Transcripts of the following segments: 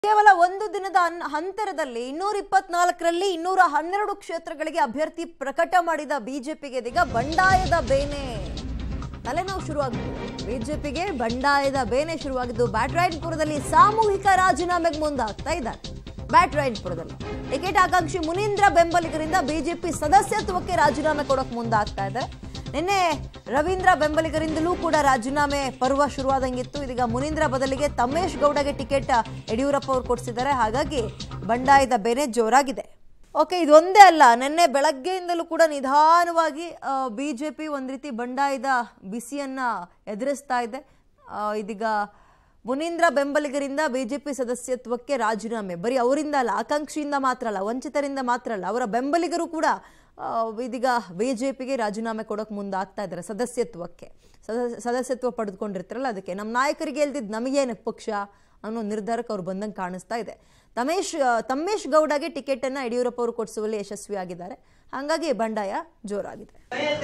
ಕೇವಲ ಒಂದು ದಿನದ ಅನ್- ಅಂತರದಲ್ಲಿ ಇನ್ನೂರ ಇಪ್ಪತ್ನಾಲ್ಕರಲ್ಲಿ ಇನ್ನೂರ ಹನ್ನೆರಡು ಕ್ಷೇತ್ರಗಳಿಗೆ ಅಭ್ಯರ್ಥಿ ಪ್ರಕಟ ಮಾಡಿದ ಬಿಜೆಪಿಗೆ ಇದೀಗ ಬಂಡಾಯದ ಬೇನೆ ತಲೆನೋವು ಶುರುವಾಗಿದ್ದು ಬಿಜೆಪಿಗೆ ಬಂಡಾಯದ ಬೇನೆ ಶುರುವಾಗಿದ್ದು ಬ್ಯಾಟ್ರಾಯನ್ಪುರದಲ್ಲಿ ಸಾಮೂಹಿಕ ರಾಜೀನಾಮೆಗೆ ಮುಂದಾಗ್ತಾ ಇದ್ದಾರೆ ಬ್ಯಾಟ್ರಾಯನ್ಪುರದಲ್ಲಿ ಟಿಕೆಟ್ ಆಕಾಂಕ್ಷಿ ಮುನೀಂದ್ರ ಬೆಂಬಲಿಗರಿಂದ ಬಿಜೆಪಿ ಸದಸ್ಯತ್ವಕ್ಕೆ ರಾಜೀನಾಮೆ ಕೊಡೋಕೆ ಮುಂದಾಗ್ತಾ ಇದ್ದಾರೆ ನಿನ್ನೆ ರವೀಂದ್ರ ಬೆಂಬಲಿಗರಿಂದಲೂ ಕೂಡ ರಾಜೀನಾಮೆ ಪರ್ವ ಶುರುವಾದಂಗಿತ್ತು ಇದೀಗ ಮುನೀಂದ್ರ ಬದಲಿಗೆ ತಮ್ಮೇಶ್ ಗೌಡಗೆ ಟಿಕೆಟ್ ಯಡಿಯೂರಪ್ಪ ಅವರು ಕೊಡಿಸಿದ್ದಾರೆ ಹಾಗಾಗಿ ಬಂಡಾಯದ ಬೇನೆ ಜೋರಾಗಿದೆ ಓಕೆ ಇದೊಂದೇ ಅಲ್ಲ ನಿನ್ನೆ ಬೆಳಗ್ಗೆಯಿಂದಲೂ ಕೂಡ ನಿಧಾನವಾಗಿ ಬಿಜೆಪಿ ಒಂದು ರೀತಿ ಬಂಡಾಯದ ಬಿಸಿಯನ್ನ ಎದುರಿಸ್ತಾ ಇದೆ ಆ, ಇದೀಗ ಮುನೀಂದ್ರ ಬೆಂಬಲಿಗರಿಂದ ಬಿಜೆಪಿ ಸದಸ್ಯತ್ವಕ್ಕೆ ರಾಜೀನಾಮೆ ಬರೀ ಅವರಿಂದ ಅಲ್ಲ ಆಕಾಂಕ್ಷಿಯಿಂದ ಮಾತ್ರ ಅಲ್ಲ ವಂಚಿತರಿಂದ ಮಾತ್ರ ಅಲ್ಲ ಅವರ ಬೆಂಬಲಿಗರು ಕೂಡ ಆ, ಇದೀಗ ಬಿಜೆಪಿಗೆ ರಾಜೀನಾಮೆ ಕೊಡೋಕೆ ಮುಂದಾಗ್ತಾ ಇದ್ದಾರೆ ಸದಸ್ಯತ್ವಕ್ಕೆ ಸದ- ಸದಸ್ಯತ್ವ ಪಡೆದುಕೊಂಡಿರ್ತಾರಲ್ಲ ಅದಕ್ಕೆ ನಮ್ಮ ನಾಯಕರಿಗೆ ಎಲ್ದಿದ್ದು ನಮಗೇನು ಪಕ್ಷ ಅನ್ನೋ ನಿರ್ಧಾರಕ್ಕೆ ಅವ್ರು ಬಂದಂಗೆ ಕಾಣಿಸ್ತಾ ಇದೆ ತಮೇಶ್ ಆ, ತಮ್ಮೇಶ್ ಗೌಡಗೆ ಟಿಕೆಟ್ ಅನ್ನ ಯಡಿಯೂರಪ್ಪ ಅವರು ಕೊಡಿಸುವಲ್ಲಿ ಯಶಸ್ವಿಯಾಗಿದ್ದಾರೆ ಹಾಗಾಗಿ ಬಂಡಾಯ ಜೋರಾಗಿದೆ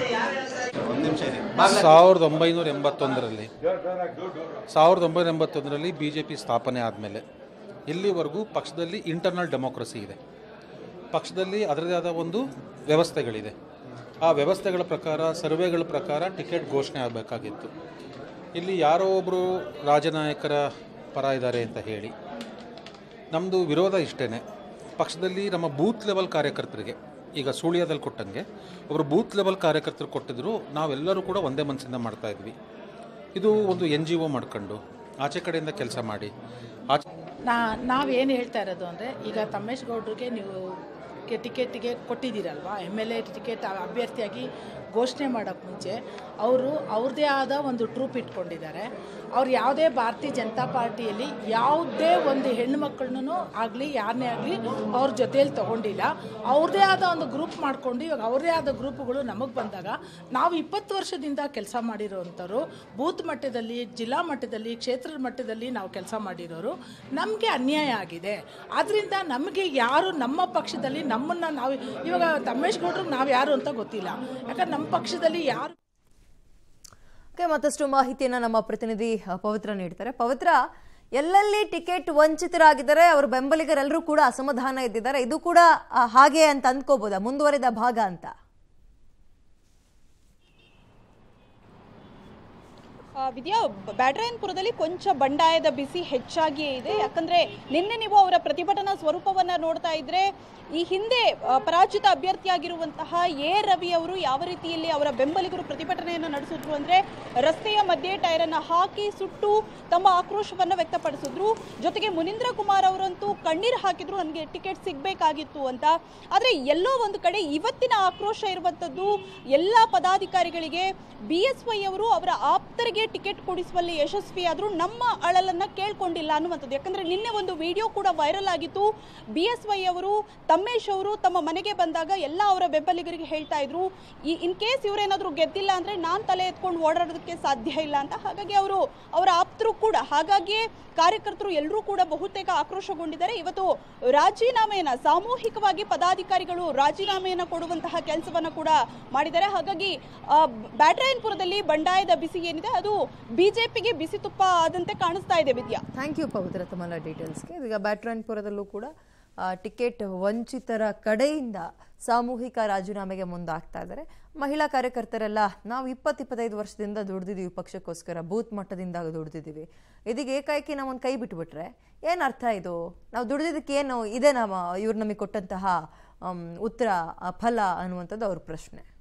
ಸಾವಿರದ ಒಂಬೈನೂರ ಎಂಬತ್ತೊಂದರಲ್ಲಿ ಸಾವಿರದ ಒಂಬೈನೂರ ಎಂಬತ್ತೊಂದರಲ್ಲಿ ಬಿ ಜೆ ಪಿ ಸ್ಥಾಪನೆ ಆದಮೇಲೆ ಇಲ್ಲಿವರೆಗೂ ಪಕ್ಷದಲ್ಲಿ ಇಂಟರ್ನಲ್ ಡೆಮೋಕ್ರಸಿ ಇದೆ ಪಕ್ಷದಲ್ಲಿ ಅದರದೇ ಆದ ಒಂದು ವ್ಯವಸ್ಥೆಗಳಿದೆ ಆ ವ್ಯವಸ್ಥೆಗಳ ಪ್ರಕಾರ ಸರ್ವೆಗಳ ಪ್ರಕಾರ ಟಿಕೆಟ್ ಘೋಷಣೆ ಆಗಬೇಕಾಗಿತ್ತು ಇಲ್ಲಿ ಯಾರೋ ಒಬ್ಬರು ರಾಜನಾಯಕರ ಪರ ಇದ್ದಾರೆ ಅಂತ ಹೇಳಿ ನಮ್ಮದು ವಿರೋಧ ಇಷ್ಟೇ ಪಕ್ಷದಲ್ಲಿ ನಮ್ಮ ಬೂತ್ ಲೆವೆಲ್ ಕಾರ್ಯಕರ್ತರಿಗೆ ಈಗ ಸುಳ್ಯದಲ್ಲಿ ಕೊಟ್ಟಂಗೆ ಒಬ್ಬರು ಬೂತ್ ಲೆವೆಲ್ ಕಾರ್ಯಕರ್ತರು ಕೊಟ್ಟಿದ್ರು ನಾವೆಲ್ಲರೂ ಕೂಡ ಒಂದೇ ಮನಸ್ಸಿಂದ ಮಾಡ್ತಾ ಇದ್ವಿ ಇದು ಒಂದು ಎನ್ ಜಿ ಒ ಮಾಡ್ಕೊಂಡು ಆಚೆ ಕಡೆಯಿಂದ ಕೆಲಸ ಮಾಡಿ ಆಚೆ ನಾ ನಾವೇನು ಹೇಳ್ತಾ ಇರೋದು ಅಂದರೆ ಈಗ ತಮ್ಮೇಶ್ ಗೌಡ್ರಿಗೆ ನೀವು ಕೆ- ಟಿಕೆಟಿಗೆ ಕೊಟ್ಟಿದ್ದೀರಲ್ವಾ ಎಮ್ ಎಲ್ ಎ ಟಿಕೆಟ್ ಅಭ್ಯರ್ಥಿಯಾಗಿ ಘೋಷಣೆ ಮಾಡೋಕ್ಕೆ ಮುಂಚೆ ಅವರು ಅವ್ರದ್ದೇ ಆದ ಒಂದು ಟ್ರೂಪ್ ಇಟ್ಕೊಂಡಿದ್ದಾರೆ ಅವ್ರು ಯಾವುದೇ ಭಾರತೀಯ ಜನತಾ ಪಾರ್ಟಿಯಲ್ಲಿ ಯಾವುದೇ ಒಂದು ಹೆಣ್ಣು ಮಕ್ಕಳನ್ನೂ ಆಗಲಿ ಯಾರನ್ನೇ ಆಗಲಿ ಅವ್ರ ಜೊತೆಯಲ್ಲಿ ತೊಗೊಂಡಿಲ್ಲ ಅವ್ರದ್ದೇ ಆದ ಒಂದು ಗ್ರೂಪ್ ಮಾಡ್ಕೊಂಡು ಇವಾಗ ಅವ್ರದೇ ಆದ ಗ್ರೂಪ್ಗಳು ನಮಗೆ ಬಂದಾಗ ನಾವು ಇಪ್ಪತ್ತು ವರ್ಷದಿಂದ ಕೆಲಸ ಮಾಡಿರೋವಂಥವ್ರು ಬೂತ್ ಮಟ್ಟದಲ್ಲಿ ಜಿಲ್ಲಾ ಮಟ್ಟದಲ್ಲಿ ಕ್ಷೇತ್ರದ ಮಟ್ಟದಲ್ಲಿ ನಾವು ಕೆಲಸ ಮಾಡಿರೋರು ನಮಗೆ ಅನ್ಯಾಯ ಆಗಿದೆ ಆದ್ದರಿಂದ ನಮಗೆ ಯಾರು ನಮ್ಮ ಪಕ್ಷದಲ್ಲಿ ನಮ್ಮನ್ನು ನಾವು ಇವಾಗ ತಮ್ಮೇಶ್ ಗೌಡ್ರಿಗೆ ನಾವು ಯಾರು ಅಂತ ಗೊತ್ತಿಲ್ಲ ಯಾಕಂದ್ರೆ ನಮ್ಮ ಪಕ್ಷದಲ್ಲಿ ಯಾರು ಓಕೆ ಮತ್ತಷ್ಟು ಮಾಹಿತಿಯನ್ನ ನಮ್ಮ ಪ್ರತಿನಿಧಿ ಅ, ಪವಿತ್ರ ನೀಡ್ತಾರೆ ಪವಿತ್ರ ಎಲ್ಲೆಲ್ಲಿ ಟಿಕೆಟ್ ವಂಚಿತರಾಗಿದ್ದಾರೆ ಅವರ ಬೆಂಬಲಿಗರೆಲ್ಲರೂ ಕೂಡ ಅಸಮಾಧಾನ ಇದ್ದಿದ್ದಾರೆ ಇದು ಕೂಡ ಆ, ಹಾಗೆ ಅಂತ ಅಂದ್ಕೋಬೋದಾ ಮುಂದುವರಿದ ಭಾಗ ಅಂತ ಆ, ವಿದ್ಯಾ ಬ್ಯಾಟರಾಯನ್ಪುರದಲ್ಲಿ ಕೊಂಚ ಬಂಡಾಯದ ಬಿಸಿ ಹೆಚ್ಚಾಗಿಯೇ ಇದೆ ಯಾಕಂದ್ರೆ ನಿನ್ನೆ ನೀವು ಅವರ ಪ್ರತಿಭಟನಾ ಸ್ವರೂಪವನ್ನ ನೋಡ್ತಾ ಇದ್ರೆ ಈ ಹಿಂದೆ ಆ, ಪರಾಜಿತ ಅಭ್ಯರ್ಥಿಯಾಗಿರುವಂತಹ ಎ ರವಿ ಅವರು ಯಾವ ರೀತಿಯಲ್ಲಿ ಅವರ ಬೆಂಬಲಿಗರು ಪ್ರತಿಭಟನೆಯನ್ನು ನಡೆಸಿದ್ರು ಅಂದ್ರೆ ರಸ್ತೆಯ ಮಧ್ಯೆ ಟೈರ್ ಅನ್ನ ಹಾಕಿ ಸುಟ್ಟು ತಮ್ಮ ಆಕ್ರೋಶವನ್ನ ವ್ಯಕ್ತಪಡಿಸಿದ್ರು ಜೊತೆಗೆ ಮುನೀಂದ್ರ ಕುಮಾರ್ ಅವರಂತೂ ಕಣ್ಣೀರು ಹಾಕಿದ್ರು ನನಗೆ ಟಿಕೆಟ್ ಸಿಗ್ಬೇಕಾಗಿತ್ತು ಅಂತ ಆದ್ರೆ ಎಲ್ಲೋ ಒಂದು ಕಡೆ ಇವತ್ತಿನ ಆಕ್ರೋಶ ಇರುವಂತದ್ದು ಎಲ್ಲ ಪದಾಧಿಕಾರಿಗಳಿಗೆ ಬಿ ಎಸ್ ವೈ ಅವರು ಅವರ ಆಪ್ತರಿಗೆ ಟಿಕೆಟ್ ಕೊಡಿಸುವಲ್ಲಿ ಯಶಸ್ವಿಯಾದ್ರು ನಮ್ಮ ಅಳಲನ್ನ ಕೇಳ್ಕೊಂಡಿಲ್ಲ ಅನ್ನುವಂಥದ್ದು ಯಾಕಂದ್ರೆ ನಿನ್ನೆ ಒಂದು ವಿಡಿಯೋ ಕೂಡ ವೈರಲ್ ಆಗಿತ್ತು ಬಿ ಎಸ್ ವೈ ಅವರು ತಮ್ಮೇಶ್ ಅವರು ತಮ್ಮ ಮನೆಗೆ ಬಂದಾಗ ಎಲ್ಲ ಅವರ ಬೆಂಬಲಿಗರಿಗೆ ಹೇಳ್ತಾ ಇದ್ರು ಈ ಇನ್ ಕೇಸ್ ಇವರೇನಾದ್ರೂ ಗೆದ್ದಿಲ್ಲ ಅಂದ್ರೆ ನಾನ್ ತಲೆ ಎತ್ಕೊಂಡು ಓಡಾಡೋದಕ್ಕೆ ಸಾಧ್ಯ ಇಲ್ಲ ಅಂತ ಹಾಗಾಗಿ ಅವರು ಅವರ ಆಪ್ತರು ಕೂಡ ಹಾಗಾಗಿಯೇ ಕಾರ್ಯಕರ್ತರು ಎಲ್ಲರೂ ಕೂಡ ಬಹುತೇಕ ಆಕ್ರೋಶಗೊಂಡಿದ್ದಾರೆ ಇವತ್ತು ರಾಜೀನಾಮೆಯನ್ನ ಸಾಮೂಹಿಕವಾಗಿ ಪದಾಧಿಕಾರಿಗಳು ರಾಜೀನಾಮೆಯನ್ನ ಕೊಡುವಂತಹ ಕೆಲಸವನ್ನ ಕೂಡ ಮಾಡಿದ್ದಾರೆ ಹಾಗಾಗಿ ಆ, ಬ್ಯಾಟರಾಯನ್ಪುರದಲ್ಲಿ ಬಂಡಾಯದ ಬಿಸಿ ಏನಿದೆ ಅದು ಬಿಜೆಪಿಗೆ ಬಿಸಿ ತುಪ್ಪ ಆದಂತೆ ಕಾಣಿಸ್ತಾ ಇದೆ ವಿದ್ಯಾ ಥ್ಯಾಂಕ್ ಯು ಪವಿತ್ರ ತಮ್ಮೆಲ್ಲ ಡೀಟೇಲ್ಸ್ಗೆ ಈಗ ಬ್ಯಾಟ್ರಾಯನ್ಪುರದಲ್ಲೂ ಕೂಡ ಆ, ಟಿಕೆಟ್ ವಂಚಿತರ ಕಡೆಯಿಂದ ಸಾಮೂಹಿಕ ರಾಜೀನಾಮೆಗೆ ಮುಂದಾಗ್ತಾ ಇದ್ದಾರೆ ಮಹಿಳಾ ಕಾರ್ಯಕರ್ತರೆಲ್ಲ ನಾವು ಇಪ್ಪತ್ತು ಇಪ್ಪತ್ತೈದು ವರ್ಷದಿಂದ ದುಡ್ದಿದ್ದೀವಿ ಪಕ್ಷಕ್ಕೋಸ್ಕರ ಬೂತ್ ಮಟ್ಟದಿಂದ ದುಡ್ದಿದ್ದೀವಿ ಇದೀಗ ಏಕಾಏಕಿ ನಾವು ಒಂದು ಕೈ ಬಿಟ್ಬಿಟ್ರೆ ಏನು ಅರ್ಥ ಇದು ನಾವು ದುಡ್ದಿದ್ದಕ್ಕೆ ಏನು ಇದೇ ನಮ್ಮ ಇವ್ರು ನಮಗೆ ಕೊಟ್ಟಂತಹ ಆಮ್, ಉತ್ತರ ಆ, ಫಲ ಅನ್ನುವಂಥದ್ದು ಅವ್ರ ಪ್ರಶ್ನೆ